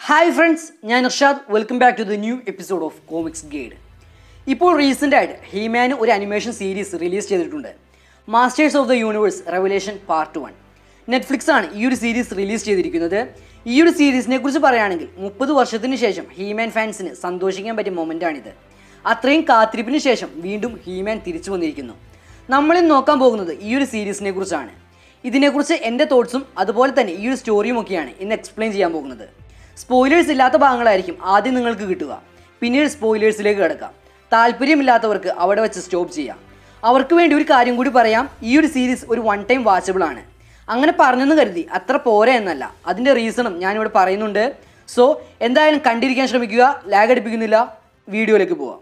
hi friends ഞാൻ Irshad welcome back to the new episode of comics guide ഇപ്പോൾ recent ആയിട്ട് ഹീമാന് ഒരു അനിമേഷൻ സീരീസ് റിലീസ് ചെയ്തിട്ടുണ്ട് masters of the universe revelation part one Netflix ആണ് ഈ ഒരു സീരീസ് റിലീസ് ചെയ്തിരിക്കുന്നത് ഈ ഒരു സീരീസിനെ കുറിച്ച് പറയുകയാണെങ്കിൽ മുപ്പത് വർഷത്തിന് ശേഷം ഹീമാൻ ഫാൻസിന് സന്തോഷിക്കാൻ പറ്റിയ മൊമെൻ്റാണിത് അത്രയും കാത്തിരിപ്പിന് ശേഷം വീണ്ടും ഹീമാൻ തിരിച്ചു വന്നിരിക്കുന്നു നമ്മളിൽ നോക്കാൻ പോകുന്നത് ഈ ഒരു സീരീസിനെ കുറിച്ചാണ് ഇതിനെക്കുറിച്ച് എൻ്റെ തോട്ട്സും അതുപോലെ തന്നെ ഈ ഒരു സ്റ്റോറിയും ഒക്കെയാണ് ഇന്ന് എക്സ്പ്ലെയിൻ ചെയ്യാൻ പോകുന്നത് സ്പോയിലേഴ്സ് ഇല്ലാത്ത ഭാഗങ്ങളായിരിക്കും ആദ്യം നിങ്ങൾക്ക് കിട്ടുക പിന്നീട് സ്പോയിലേഴ്സിലേക്ക് കിടക്കാം താല്പര്യമില്ലാത്തവർക്ക് അവിടെ വെച്ച് സ്റ്റോപ്പ് ചെയ്യാം അവർക്ക് വേണ്ടി ഒരു കാര്യം കൂടി പറയാം ഈ ഒരു സീരീസ് ഒരു വൺ ടൈം വാച്ചബിൾ ആണ് അങ്ങനെ പറഞ്ഞെന്ന് കരുതി അത്ര പോരാ എന്നല്ല അതിൻ്റെ റീസണും ഞാനിവിടെ പറയുന്നുണ്ട് സോ എന്തായാലും കണ്ടിരിക്കാൻ ശ്രമിക്കുക ലാഗ് അടിപ്പിക്കുന്നില്ല വീഡിയോയിലേക്ക് പോവാം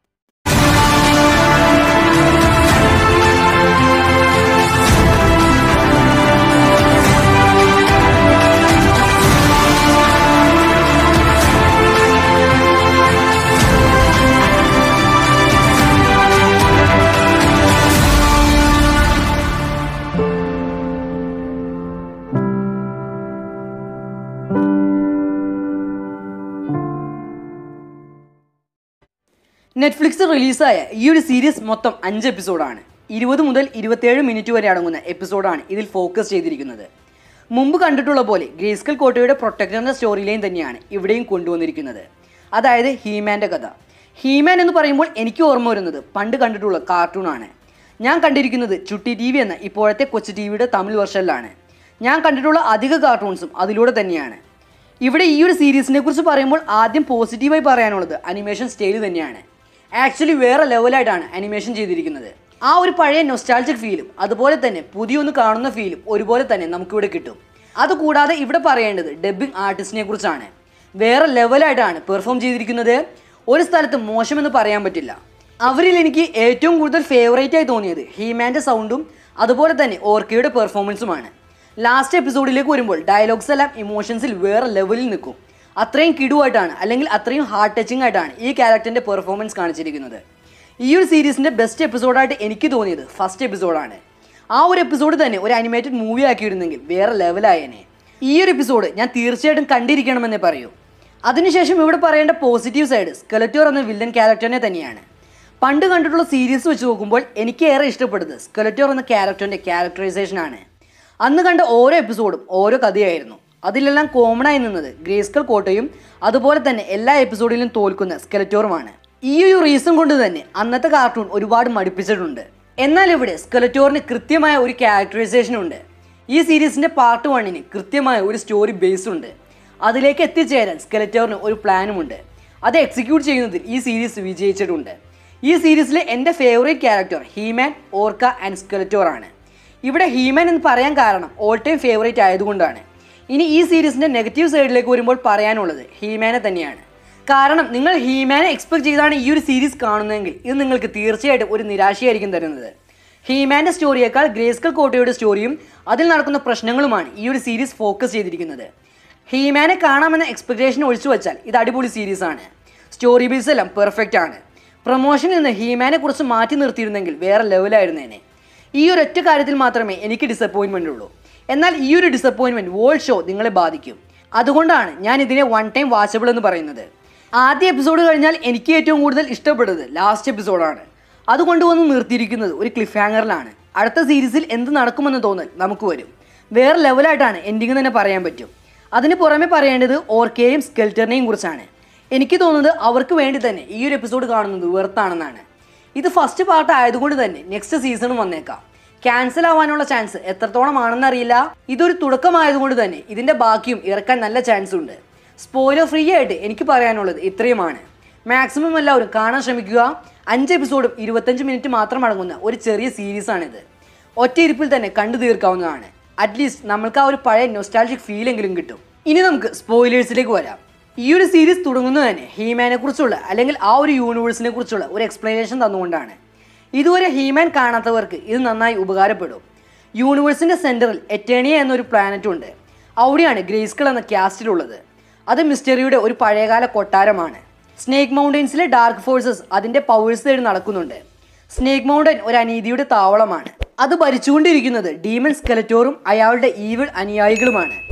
നെറ്റ്ഫ്ലിക്സ് റിലീസായ ഈ ഒരു സീരീസ് മൊത്തം അഞ്ച് എപ്പിസോഡാണ് ഇരുപത് മുതൽ ഇരുപത്തേഴ് മിനിറ്റ് വരെ അടങ്ങുന്ന എപ്പിസോഡാണ് ഇതിൽ ഫോക്കസ് ചെയ്തിരിക്കുന്നത് മുമ്പ് കണ്ടിട്ടുള്ള പോലെ ഗ്രേസ്കൽ കോട്ടയുടെ പ്രൊട്ടക്ടറിൻ്റെ സ്റ്റോറി ലൈൻ തന്നെയാണ് ഇവിടെയും കൊണ്ടുവന്നിരിക്കുന്നത് അതായത് ഹീമാൻ്റെ കഥ ഹീമാൻ എന്ന് പറയുമ്പോൾ എനിക്ക് ഓർമ്മ വരുന്നത് പണ്ട് കണ്ടിട്ടുള്ള കാർട്ടൂണാണ് ഞാൻ കണ്ടിരിക്കുന്നത് ചുട്ടി ടി വി എന്ന ഇപ്പോഴത്തെ കൊച്ചു ടി വിയുടെ തമിഴ് വെർഷനിലാണ് ഞാൻ കണ്ടിട്ടുള്ള അധിക കാർട്ടൂൺസും അതിലൂടെ തന്നെയാണ് ഇവിടെ ഈ ഒരു സീരീസിനെ കുറിച്ച് പറയുമ്പോൾ ആദ്യം പോസിറ്റീവായി പറയാനുള്ളത് അനിമേഷൻ സ്റ്റൈൽ തന്നെയാണ് ആക്ച്വലി വേറെ ലെവലായിട്ടാണ് അനിമേഷൻ ചെയ്തിരിക്കുന്നത് ആ ഒരു പഴയ നൊസ്റ്റാൾജിക് ഫീലും അതുപോലെ തന്നെ പുതിയൊന്ന് കാണുന്ന ഫീലും ഒരുപോലെ തന്നെ നമുക്കിവിടെ കിട്ടും അതുകൂടാതെ ഇവിടെ പറയേണ്ടത് ഡബ്ബിംഗ് ആർട്ടിസ്റ്റിനെ കുറിച്ചാണ് വേറെ ലെവലായിട്ടാണ് പെർഫോം ചെയ്തിരിക്കുന്നത് ഒരു സ്ഥലത്ത് മോശമെന്ന് പറയാൻ പറ്റില്ല അവരിൽ എനിക്ക് ഏറ്റവും കൂടുതൽ ഫേവറേറ്റ് ആയി തോന്നിയത് ഹീമാൻ്റെ സൗണ്ടും അതുപോലെ തന്നെ ഓർക്കയുടെ പെർഫോമൻസുമാണ് ലാസ്റ്റ് എപ്പിസോഡിലേക്ക് വരുമ്പോൾ ഡയലോഗ്സ് എല്ലാം ഇമോഷൻസിൽ വേറെ ലെവലിൽ നിൽക്കും അത്രയും കിടുവായിട്ടാണ് അല്ലെങ്കിൽ അത്രയും ഹാർട്ട് ടച്ചിങ് ആയിട്ടാണ് ഈ ക്യാരക്ടറിൻ്റെ പെർഫോമൻസ് കാണിച്ചിരിക്കുന്നത് ഈ ഒരു സീരീസിൻ്റെ ബെസ്റ്റ് എപ്പിസോഡായിട്ട് എനിക്ക് തോന്നിയത് ഫസ്റ്റ് എപ്പിസോഡാണ് ആ ഒരു എപ്പിസോഡ് തന്നെ ഒരു അനിമേറ്റഡ് മൂവി ആക്കിയിരുന്നെങ്കിൽ വേറെ ലെവലായേനെ ഈ ഒരു എപ്പിസോഡ് ഞാൻ തീർച്ചയായിട്ടും കണ്ടിരിക്കണമെന്നേ പറയൂ അതിനുശേഷം ഇവിടെ പറയേണ്ട പോസിറ്റീവ് സൈഡ് സ്കെലറ്റോർ എന്ന വില്ലൻ ക്യാരക്ടറിനെ തന്നെയാണ് പണ്ട് കണ്ടിട്ടുള്ള സീരീസ് വെച്ച് നോക്കുമ്പോൾ എനിക്ക് ഏറെ ഇഷ്ടപ്പെട്ടത് സ്കെലറ്റോർ എന്ന ക്യാരക്ടറിൻ്റെ ക്യാരക്ടറൈസേഷൻ ആണ് അന്ന് കണ്ട ഓരോ എപ്പിസോഡും ഓരോ കഥയായിരുന്നു അതിലെല്ലാം കോമൺ ആയി നിന്നത് ഗ്രേസ്കൽ കോട്ടയും അതുപോലെ തന്നെ എല്ലാ എപ്പിസോഡിലും തോൽക്കുന്ന സ്കെലറ്റോറുമാണ് ഈ ഒരു റീസൺ കൊണ്ട് തന്നെ അന്നത്തെ കാർട്ടൂൺ ഒരുപാട് മടുപ്പിച്ചിട്ടുണ്ട് എന്നാൽ ഇവിടെ സ്കെലറ്റോറിന് കൃത്യമായ ഒരു ക്യാരക്ടറൈസേഷൻ ഉണ്ട് ഈ സീരീസിന്റെ പാർട്ട് വണ്ണിന് കൃത്യമായ ഒരു സ്റ്റോറി ബേസ് ഉണ്ട് അതിലേക്ക് എത്തിച്ചേരാൻ സ്കെലറ്റോറിന് ഒരു പ്ലാനുമുണ്ട് അത് എക്സിക്യൂട്ട് ചെയ്യുന്നതിൽ ഈ സീരീസ് വിജയിച്ചിട്ടുണ്ട് ഈ സീരീസിലെ എൻ്റെ favourite character He-Man Orko and Skeletor ആണ് ഇവിടെ ഹീമാൻ എന്ന് പറയാൻ കാരണം ഓൾ ടൈം ഫേവറേറ്റ് ആയതുകൊണ്ടാണ് ഇനി ഈ സീരീസിൻ്റെ നെഗറ്റീവ് സൈഡിലേക്ക് വരുമ്പോൾ പറയാനുള്ളത് ഹീമാനെ തന്നെയാണ് കാരണം നിങ്ങൾ ഹീമാനെ എക്സ്പെക്ട് ചെയ്താണ് ഈ ഒരു സീരീസ് കാണുന്നതെങ്കിൽ ഇത് നിങ്ങൾക്ക് തീർച്ചയായിട്ടും ഒരു നിരാശയായിരിക്കും തരുന്നത് ഹീമാൻ്റെ സ്റ്റോറിയേക്കാൾ ഗ്രേസ്കൽ കോട്ടയുടെ സ്റ്റോറിയും അതിൽ നടക്കുന്ന പ്രശ്നങ്ങളുമാണ് ഈ ഒരു സീരീസ് ഫോക്കസ് ചെയ്തിരിക്കുന്നത് ഹീമാനെ കാണാമെന്ന എക്സ്പെക്ടേഷൻ ഒഴിച്ചു വെച്ചാൽ ഇത് അടിപൊളി സീരീസാണ് സ്റ്റോറി ബേസ് എല്ലാം പെർഫെക്റ്റ് ആണ് പ്രൊമോഷനിൽ നിന്ന് ഹീമാനെ കുറിച്ച് മാറ്റി നിർത്തിയിരുന്നെങ്കിൽ വേറെ ലെവലായിരുന്നേനെ ഈ ഒരു ഒറ്റ കാര്യത്തിൽ മാത്രമേ എനിക്ക് ഡിസപ്പോയിൻമെൻ്റ് ഉള്ളൂ എന്നാൽ ഈ ഒരു ഡിസപ്പോയിൻമെൻറ്റ് വോൾ ഷോ നിങ്ങളെ ബാധിക്കും അതുകൊണ്ടാണ് ഞാൻ ഇതിനെ വൺ ടൈം വാച്ചബിൾ എന്ന് പറയുന്നത് ആദ്യ എപ്പിസോഡ് കഴിഞ്ഞാൽ എനിക്ക് ഏറ്റവും കൂടുതൽ ഇഷ്ടപ്പെട്ടത് ലാസ്റ്റ് എപ്പിസോഡാണ് അതുകൊണ്ട് വന്ന് നിർത്തിയിരിക്കുന്നത് ഒരു ക്ലിഫ് ഹാങ്ങറിലാണ് അടുത്ത സീരീസിൽ എന്ത് നടക്കുമെന്ന് തോന്നൽ നമുക്ക് വരും വേറെ ലെവലായിട്ടാണ് എൻഡിങ് തന്നെ പറയാൻ പറ്റും അതിന് പുറമെ പറയേണ്ടത് ഓർക്കയെയും സ്കെൽറ്ററിനെയും കുറിച്ചാണ് എനിക്ക് തോന്നുന്നത് അവർക്ക് വേണ്ടി തന്നെ ഈ ഒരു എപ്പിസോഡ് കാണുന്നത് വെറുത്താണെന്നാണ് ഇത് ഫസ്റ്റ് പാർട്ട് ആയതുകൊണ്ട് തന്നെ നെക്സ്റ്റ് സീസണും വന്നേക്കാം ക്യാൻസൽ ആവാനുള്ള ചാൻസ് എത്രത്തോളം ആണെന്നറിയില്ല ഇതൊരു തുടക്കമായതുകൊണ്ട് തന്നെ ഇതിന്റെ ബാക്കിയും ഇറക്കാൻ നല്ല ചാൻസ് ഉണ്ട് സ്പോയിലർ ഫ്രീ ആയിട്ട് എനിക്ക് പറയാനുള്ളത് ഇത്രയുമാണ് മാക്സിമം എല്ലാവരും കാണാൻ ശ്രമിക്കുക അഞ്ച് എപ്പിസോഡും ഇരുപത്തഞ്ച് മിനിറ്റ് മാത്രം അടങ്ങുന്ന ഒരു ചെറിയ സീരീസാണിത് ഒറ്റ ഇരിപ്പിൽ തന്നെ കണ്ടു തീർക്കാവുന്നതാണ് അറ്റ്ലീസ്റ്റ് നമ്മൾക്ക് ആ ഒരു പഴയ നൊസ്റ്റാൾജിക് ഫീലെങ്കിലും കിട്ടും ഇനി നമുക്ക് സ്പോയിലേഴ്സിലേക്ക് വരാം ഈ ഒരു സീരീസ് തുടങ്ങുന്നത് തന്നെ ഹീമാനെ കുറിച്ചുള്ള അല്ലെങ്കിൽ ആ ഒരു യൂണിവേഴ്സിനെ കുറിച്ചുള്ള ഒരു എക്സ്പ്ലനേഷൻ തന്നുകൊണ്ടാണ് ഇതുവരെ ഹീമാൻ കാണാത്തവർക്ക് ഇത് നന്നായി ഉപകാരപ്പെടും യൂണിവേഴ്സിൻ്റെ സെൻറ്ററിൽ എറ്റേണിയ എന്നൊരു പ്ലാനറ്റ് ഉണ്ട് അവിടെയാണ് ഗ്രേസ്കൾ എന്ന ക്യാസ്റ്റിലുള്ളത് അത് മിസ്റ്ററിയുടെ ഒരു പഴയകാല കൊട്ടാരമാണ് സ്നേക്ക് മൗണ്ടൻസിലെ ഡാർക്ക് ഫോഴ്സസ് അതിൻ്റെ പവേഴ്സ് തേടി നടക്കുന്നുണ്ട് സ്നേക്ക് മൗണ്ടൻ ഒരു അനീതിയുടെ താവളമാണ് അത് ഭരിച്ചുകൊണ്ടിരിക്കുന്നത് ഡീമൺ സ്കെലറ്റോറും അയാളുടെ ഈവിൾ അനുയായികളുമാണ്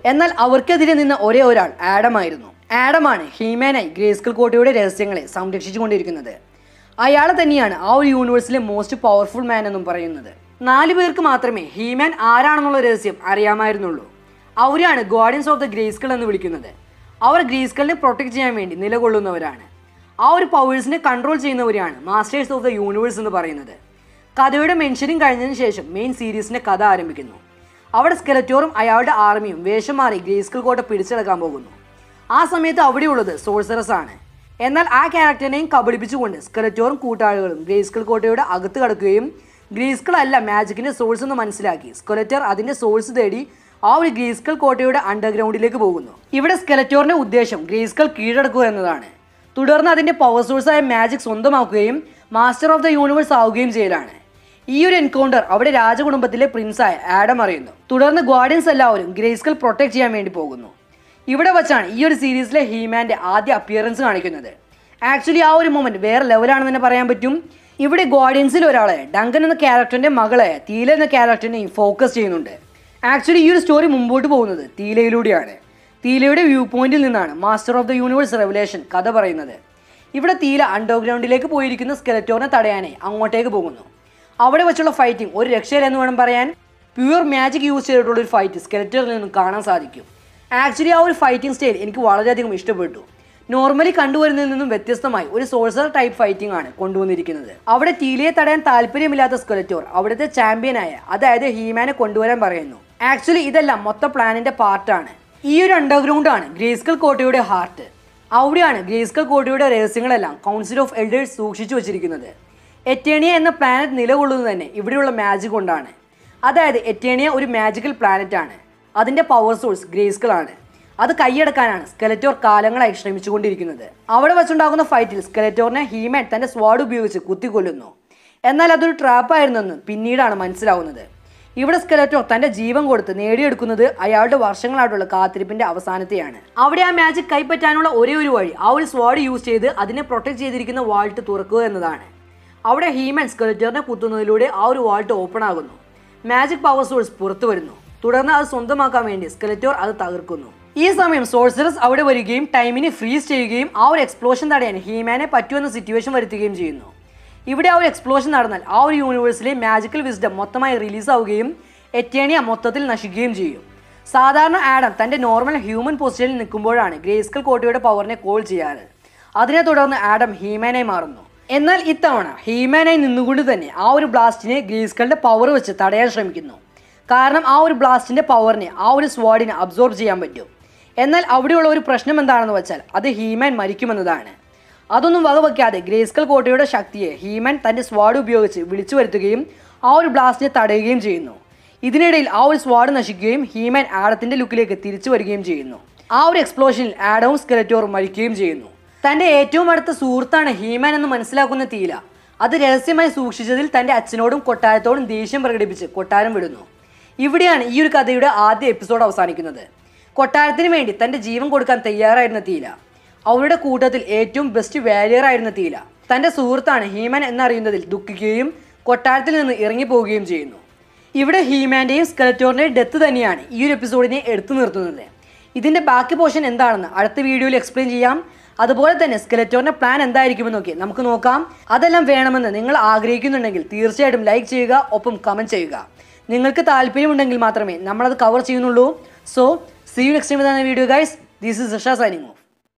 എന്നാൽ അവർക്കെതിരെ നിന്ന ഒരേ ഒരാൾ ആഡമായിരുന്നു ആഡമാണ് ഹീമാനായി ഗ്രേസ്കൽ കോട്ടയുടെ രഹസ്യങ്ങളെ സംരക്ഷിച്ചുകൊണ്ടിരിക്കുന്നത് അയാളെ തന്നെയാണ് ആ ഒരു യൂണിവേഴ്സിലെ മോസ്റ്റ് പവർഫുൾ മാൻ എന്നും പറയുന്നത് നാല് പേർക്ക് മാത്രമേ ഹീമാൻ ആരാണെന്നുള്ള രഹസ്യം അറിയാമായിരുന്നുള്ളൂ അവരാണ് ഗാർഡിയൻസ് ഓഫ് ദ ഗ്രേസ്കൾ എന്ന് വിളിക്കുന്നത് അവർ ഗ്രേസ്കളിനെ പ്രൊട്ടക്ട് ചെയ്യാൻ വേണ്ടി നിലകൊള്ളുന്നവരാണ് ആ ഒരു പവേഴ്സിനെ കൺട്രോൾ ചെയ്യുന്നവരാണ് മാസ്റ്റേഴ്സ് ഓഫ് ദ യൂണിവേഴ്സ് എന്ന് പറയുന്നത് കഥയുടെ മെൻഷനിങ് കഴിഞ്ഞതിന് ശേഷം മെയിൻ സീരീസിന്റെ കഥ ആരംഭിക്കുന്നു അവിടെ സ്കെലറ്റോറും അയാളുടെ ആർമിയും വേഷം മാറി ഗ്രേസ്കൽ കോട്ട പിടിച്ചെടുക്കാൻ പോകുന്നു ആ സമയത്ത് അവിടെയുള്ളത് സോഴ്സറസ് ആണ് എന്നാൽ ആ ക്യാരക്ടറിനെയും കബളിപ്പിച്ചുകൊണ്ട് സ്കെലറ്റോറും കൂട്ടാളികളും ഗ്രേസ്കൽ കോട്ടയുടെ അകത്ത് കടക്കുകയും ഗ്രേസ്കൾ അല്ല മാജിക്കിന്റെ സോഴ്സ് എന്ന് മനസ്സിലാക്കി സ്കെലറ്റർ അതിന്റെ സോഴ്സ് തേടി ആ ഒരു ഗ്രേസ്കൽ കോട്ടയുടെ അണ്ടർഗ്രൗണ്ടിലേക്ക് പോകുന്നു ഇവിടെ സ്കെലറ്റോറിന്റെ ഉദ്ദേശം ഗ്രേസ്കൽ കീഴടക്കുക എന്നതാണ് തുടർന്ന് അതിന്റെ പവർ സോഴ്സായ മാജിക് സ്വന്തമാക്കുകയും മാസ്റ്റർ ഓഫ് ദ യൂണിവേഴ്സ് ആവുകയും ചെയ്യലാണ് ഈ ഒരു എൻകൗണ്ടർ അവിടെ രാജകുടുംബത്തിലെ പ്രിൻസായ ആഡം അറിയുന്നു തുടർന്ന് ഗാർഡിയൻസ് എല്ലാവരും ഗ്രേസ്കൽ പ്രൊട്ടക്ട് ചെയ്യാൻ വേണ്ടി പോകുന്നു ഇവിടെ വച്ചാണ് ഈ ഒരു സീരീസിലെ ഹീമാന്റെ ആദ്യ അപ്പിയറൻസ് കാണിക്കുന്നത് ആക്ച്വലി ആ ഒരു മൊമെന്റ് വേറെ ലെവലാണെന്ന് തന്നെ പറയാൻ പറ്റും ഇവിടെ ഗാർഡിയൻസിൽ ഒരാളെ ഡങ്കൻ എന്ന ക്യാരക്ടറിന്റെ മകളെ തീല എന്ന ക്യാരക്ടറിനെയും ഫോക്കസ് ചെയ്യുന്നുണ്ട് ആക്ച്വലി ഈ ഒരു സ്റ്റോറി മുമ്പോട്ട് പോകുന്നത് തീലയിലൂടെയാണ് തീലയുടെ വ്യൂ പോയിന്റിൽ നിന്നാണ് master of the universe revelation കഥ പറയുന്നത് ഇവിടെ തീല അണ്ടർഗ്രൗണ്ടിലേക്ക് പോയിരിക്കുന്ന സ്കെലറ്റോറിനെ തടയാനായി അങ്ങോട്ടേക്ക് പോകുന്നു അവിടെ വെച്ചുള്ള ഫൈറ്റിംഗ് ഒരു രക്ഷയില്ല എന്ന് വേണം പറയാൻ പ്യുവർ മാജിക് യൂസ് ചെയ്തിട്ടുള്ള ഒരു ഫൈറ്റ് സ്കെലറ്ററിൽ നിന്നും കാണാൻ സാധിക്കും ആക്ച്വലി ആ ഒരു ഫൈറ്റിംഗ് സ്റ്റൈൽ എനിക്ക് വളരെയധികം ഇഷ്ടപ്പെട്ടു നോർമലി കണ്ടുവരുന്നതിൽ നിന്നും വ്യത്യസ്തമായി ഒരു സോഴ്സർ ടൈപ്പ് ഫൈറ്റിംഗ് ആണ് കൊണ്ടുവന്നിരിക്കുന്നത് അവിടെ ടീലയെ തടയാൻ താല്പര്യമില്ലാത്ത സ്കെലറ്റോർ അവിടുത്തെ ചാമ്പ്യനായ അതായത് ഹീമാനെ കൊണ്ടുവരാൻ പറയുന്നു ആക്ച്വലി ഇതെല്ലാം മൊത്ത പ്ലാനിന്റെ പാർട്ടാണ് ഈ ഒരു അണ്ടർഗ്രൗണ്ട് ആണ് ഗ്രേസ്കൽ കോട്ടയുടെ ഹാർട്ട് അവിടെയാണ് ഗ്രേസ്കൽ കോട്ടയുടെ രഹസ്യങ്ങളെല്ലാം കൗൺസിൽ ഓഫ് എൽഡേഴ്സ് സൂക്ഷിച്ചു വച്ചിരിക്കുന്നത് എറ്റേണിയ എന്ന പ്ലാനറ്റ് നിലകൊള്ളുന്നത് തന്നെ ഇവിടെയുള്ള മാജിക് കൊണ്ടാണ് അതായത് എറ്റേണിയ ഒരു മാജിക്കൽ പ്ലാനറ്റ് ആണ് അതിന്റെ പവർ സോഴ്സ് ഗ്രേസ്കൾ ആണ് അത് കൈയടക്കാനാണ് സ്കെലറ്റോർ കാലങ്ങളായി ശ്രമിച്ചുകൊണ്ടിരിക്കുന്നത് അവിടെ വെച്ചുണ്ടാകുന്ന ഫൈറ്റിൽ സ്കെലറ്റോറിനെ ഹീമാൻ തന്റെ സ്വാഡ് ഉപയോഗിച്ച് കുത്തിക്കൊല്ലുന്നു എന്നാൽ അതൊരു ട്രാപ്പായിരുന്നെന്ന് പിന്നീടാണ് മനസ്സിലാവുന്നത് ഇവിടെ സ്കെലറ്റോർ തന്റെ ജീവൻ കൊടുത്ത് നേടിയെടുക്കുന്നത് അയാളുടെ വർഷങ്ങളായിട്ടുള്ള കാത്തിരിപ്പിന്റെ അവസാനത്തെയാണ് അവിടെ ആ മാജിക് കൈപ്പറ്റാനുള്ള ഒരേ ഒരു വഴി ആ ഒരു സ്വാഡ് യൂസ് ചെയ്ത് അതിനെ പ്രൊട്ടക്ട് ചെയ്തിരിക്കുന്ന വാൾട്ട് തുറക്കുക എന്നതാണ് അവിടെ ഹീമൻ സ്കെലറ്ററിനെ കുത്തുന്നതിലൂടെ ആ ഒരു വാൾട്ട് ഓപ്പൺ ആകുന്നു മാജിക് പവർ സോഴ്സ് പുറത്തു വരുന്നു തുടർന്ന് അത് സ്വന്തമാക്കാൻ വേണ്ടി സ്കെലറ്റോർ അത് തകർക്കുന്നു ഈ സമയം സോഴ്സറസ് അവിടെ വരികയും ടൈമിനെ ഫ്രീസ് ചെയ്യുകയും ആ ഒരു എക്സ്പ്ലോഷൻ തടയാൻ ഹീമാനെ പറ്റുമെന്ന സിറ്റുവേഷൻ വരുത്തുകയും ചെയ്യുന്നു ഇവിടെ ആ ഒരു എക്സ്പ്ലോഷൻ നടന്നാൽ ആ ഒരു യൂണിവേഴ്സിലെ മാജിക്കൽ വിസ്ഡം മൊത്തമായി റിലീസ് ആവുകയും എറ്റേണിയ മൊത്തത്തിൽ നശിക്കുകയും ചെയ്യും സാധാരണ ആഡം തന്റെ നോർമൽ ഹ്യൂമൻ പൊസിഷനിൽ നിൽക്കുമ്പോഴാണ് ഗ്രേസ്കൽ കോട്ടയുടെ പവറിനെ കോൾ ചെയ്യാറ് അതിനെ തുടർന്ന് ആഡം ഹീമാനായി മാറുന്നു എന്നാൽ ഇത്തവണ ഹീമാനായി നിന്നുകൊണ്ട് തന്നെ ആ ഒരു ബ്ലാസ്റ്റിനെ ഗ്രേസ്കളുടെ പവർ വെച്ച് തടയാൻ ശ്രമിക്കുന്നു കാരണം ആ ഒരു ബ്ലാസ്റ്റിന്റെ പവറിനെ ആ ഒരു സ്വാഡിനെ അബ്സോർബ് ചെയ്യാൻ പറ്റും എന്നാൽ അവിടെയുള്ള ഒരു പ്രശ്നം എന്താണെന്ന് വെച്ചാൽ അത് ഹീമാൻ മരിക്കുമെന്നതാണ് അതൊന്നും വകവയ്ക്കാതെ ഗ്രേസ്കൽ കോട്ടയുടെ ശക്തിയെ ഹീമാൻ തന്റെ സ്വാഡ് ഉപയോഗിച്ച് വിളിച്ചു വരുത്തുകയും ആ ഒരു ബ്ലാസ്റ്റിനെ തടയുകയും ചെയ്യുന്നു ഇതിനിടയിൽ ആ ഒരു സ്വാഡ് നശിക്കുകയും ഹീമാൻ ആഡത്തിന്റെ ലുക്കിലേക്ക് തിരിച്ചു വരികയും ചെയ്യുന്നു ആ ഒരു എക്സ്പ്ലോഷനിൽ ആഡവും സ്കെലറ്റോറും മരിക്കുകയും ചെയ്യുന്നു തന്റെ ഏറ്റവും അടുത്ത സുഹൃത്താണ് ഹീമാൻ എന്ന് മനസ്സിലാക്കുന്ന തീല അത് രഹസ്യമായി സൂക്ഷിച്ചതിൽ തന്റെ അച്ഛനോടും കൊട്ടാരത്തോടും ദേഷ്യം പ്രകടിപ്പിച്ച് കൊട്ടാരം വിടുന്നു ഇവിടെയാണ് ഈ ഒരു കഥയുടെ ആദ്യ എപ്പിസോഡ് അവസാനിക്കുന്നത് കൊട്ടാരത്തിന് വേണ്ടി തന്റെ ജീവൻ കൊടുക്കാൻ തയ്യാറായിരുന്ന തീല അവരുടെ കൂട്ടത്തിൽ ഏറ്റവും ബെസ്റ്റ് വാരിയർ ആയിരുന്ന തീല തന്റെ സുഹൃത്താണ് ഹീമാൻ എന്നറിയുന്നതിൽ ദുഃഖിക്കുകയും കൊട്ടാരത്തിൽ നിന്ന് ഇറങ്ങിപ്പോവുകയും ചെയ്യുന്നു ഇവിടെ ഹീമാന്റെയും സ്കെലറ്റോറിന്റെയും ഡെത്ത് തന്നെയാണ് ഈ ഒരു എപ്പിസോഡിനെ എടുത്തു നിർത്തുന്നത് ഇതിന്റെ ബാക്കി പോർഷൻ എന്താണെന്ന് അടുത്ത വീഡിയോയിൽ എക്സ്പ്ലെയിൻ ചെയ്യാം അതുപോലെ തന്നെ സ്കെലറ്റോറിന്റെ പ്ലാൻ എന്തായിരിക്കുമെന്നൊക്കെ നമുക്ക് നോക്കാം അതെല്ലാം വേണമെന്ന് നിങ്ങൾ ആഗ്രഹിക്കുന്നുണ്ടെങ്കിൽ തീർച്ചയായിട്ടും ലൈക്ക് ചെയ്യുക ഒപ്പം കമന്റ് ചെയ്യുക നിങ്ങൾക്ക് താല്പര്യമുണ്ടെങ്കിൽ മാത്രമേ നമ്മളത് കവർ ചെയ്യുന്നുള്ളൂ so see you next time video guys this is Sasha signing of